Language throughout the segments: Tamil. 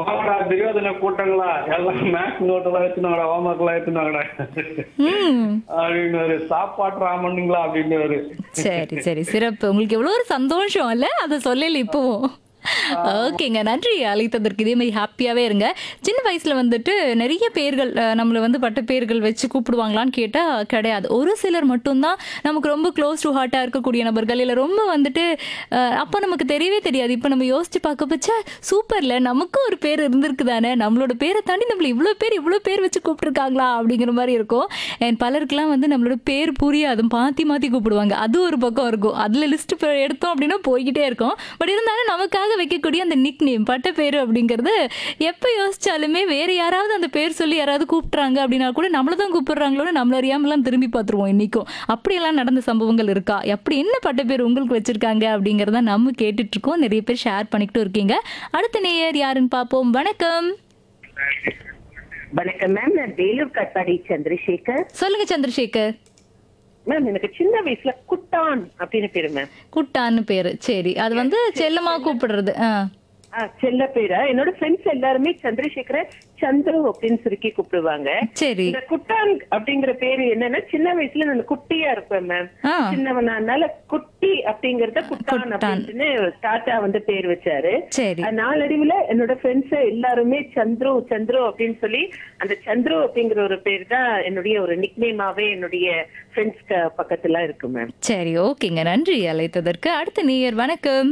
வாங்கடா துரியோதன கூட்டங்களா எல்லாம் மேக்ஸ் நோட் எல்லாம் எடுத்துனாங்கடா ஹோம்ஒர்க் எல்லாம் எடுத்துனாங்கடா ம் அப்படின்னு ஒரு சாப்பாட்டு ராமனுங்களா அப்படின்னு சரி சரி சிறப்பு உங்களுக்கு எவ்வளோ ஒரு சந்தோஷம் இல்ல அதை சொல்லல இப்போவும் ஓகேங்க நன்றி அழைத்ததற்கு இதே மாதிரி ஹாப்பியாவே இருங்க சின்ன வயசுல வந்துட்டு நிறைய பேர்கள் அஹ், நம்மள வந்து பட்ட பேர்கள் வச்சு கூப்பிடுவாங்களான்னு கேட்டா கிடையாது ஒரு சிலர் மட்டும்தான் நமக்கு ரொம்ப க்ளோஸ் டு ஹார்ட்டா இருக்கக்கூடிய நபர்கள் இல்ல ரொம்ப வந்துட்டு அஹ், அப்ப நமக்கு தெரியவே தெரியாது இப்ப நம்ம யோசிச்சு பார்க்க பச்சா சூப்பர்ல நமக்கும் ஒரு பேர் இருந்திருக்கு தானே நம்மளோட பேரை தாண்டி நம்மள இவ்வளவு பேர் இவ்வளவு பேர் வச்சு கூப்பிட்டுருக்காங்களா அப்படிங்கிற மாதிரி இருக்கும் அண்ட் பலருக்குலாம் வந்து நம்மளோட பேர் புரியாது மாத்தி மாத்தி கூப்பிடுவாங்க அது ஒரு பக்கம் இருக்கும் அதுல லிஸ்ட் எடுத்தோம் அப்படின்னா போய்கிட்டே இருக்கும் பட் இருந்தாலும் நமக்காக வைக்கக்கூடிய அந்த நிக் நேம் பட்ட பேர் அப்படிங்கிறது எப்போ யோசிச்சாலுமே வேற யாராவது அந்த பேர் சொல்லி யாராவது கூப்பிட்றாங்க அப்படின்னா கூட நம்மள தான் கூப்பிடுறாங்களோன்னு நம்மள அறியாமலாம் திரும்பி பார்த்துருவோம் இன்னைக்கும் அப்படியெல்லாம் நடந்த சம்பவங்கள் இருக்கா அப்படி என்ன பட்ட பேர் உங்களுக்கு வச்சிருக்காங்க அப்படிங்கறத நம்ம கேட்டுட்டு இருக்கோம் நிறைய பேர் ஷேர் பண்ணிக்கிட்டு இருக்கீங்க அடுத்த நேயர் யாருன்னு பார்ப்போம் வணக்கம் வணக்கம் மேம் நான் வேலூர் கட்பாடி சந்திரசேகர் சொல்லுங்க சந்திரசேகர் மேம் எனக்கு சின்ன வயசுல குட்டான் அப்படின்னு பேரு மேம் குட்டான்னு பேரு சரி அது வந்து செல்லமா கூப்பிடுறது ஆ ஆ, செல்ல பேரா என்னோட ஃப்ரெண்ட்ஸ் எல்லாருமே சந்திரசேகர சந்திரு அப்படின்னு சுருக்கி கூப்பிடுவாங்க சரி இந்த குட்டான் அப்படிங்கிற பேரு என்னன்னா சின்ன வயசுல நான் குட்டியா இருப்பேன் மேம் ஆ சின்னவனால குட்டி அப்படிங்கறத குட்டான் குட்டான். அப்படின்னு தாத்தா வந்து பேர் வச்சாரு சரி அஹ் நாளடைவுல என்னோட ஃப்ரெண்ட்ஸ் எல்லாருமே சந்துரு சந்துரு அப்படின்னு சொல்லி அந்த சந்துரு அப்படிங்கிற ஒரு பேர் தான் என்னுடைய ஒரு நிக்னேமாவே என்னுடைய ஃப்ரெண்ட்ஸ் பக்கத்துல இருக்கு மேம் சரி ஓகேங்க நன்றி அழைத்ததற்கு அடுத்த நேயர் வணக்கம்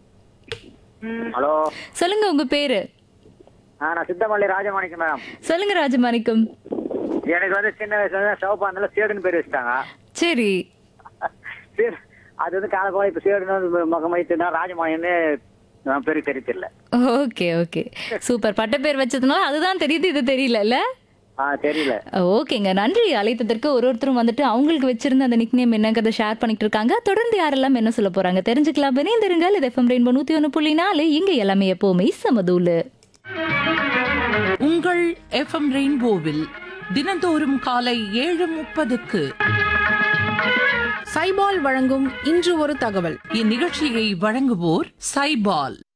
ஹலோ சொல்லுங்க உங்க பேரு ஆ நான் சித்தமல்லி ராஜமாணிக்கம் மேடம் சொல்லுங்க ராஜமாணிக்கம் எனக்கு வந்து சின்ன வயசுல தான் சிவப்பாந்தில சேடுன்னு பேர் வச்சுட்டாங்க சரி சேடு அது வந்து காலப்போல இப்ப சேடுன்னு வந்து முகம் வைத்துனா ராஜமாணின்னு நான் பேரு தெரிய தெரியல ஓகே ஓகே சூப்பர் பட்ட பேர் வச்சதுனால அதுதான் தெரியுது இது தெரியல ஆ தெரியல ஓகேங்க நன்றி அழைத்ததற்கு ஒரு ஒருத்தரும் வந்துட்டு அவங்களுக்கு வச்சிருந்த அந்த நிக்னேம் என்னங்கிறத ஷேர் பண்ணிட்டு இருக்காங்க தொடர்ந்து யாரெல்லாம் என்ன சொல்ல போறாங்க தெரிஞ்சுக்கலாம் இணைந்திருங்கள் இது எஃப்எம் ரெயின்போ நூத்தி ஒன்று புள்ளி நாலு இங்க எல்லாமே எப்பவுமே சமதூலு உங்கள் எஃப்எம் ரெயின்போவில் தினந்தோறும் காலை ஏழு முப்பதுக்கு சைபால் வழங்கும் இன்று ஒரு தகவல் இந்நிகழ்ச்சியை வழங்குவோர் சைபால்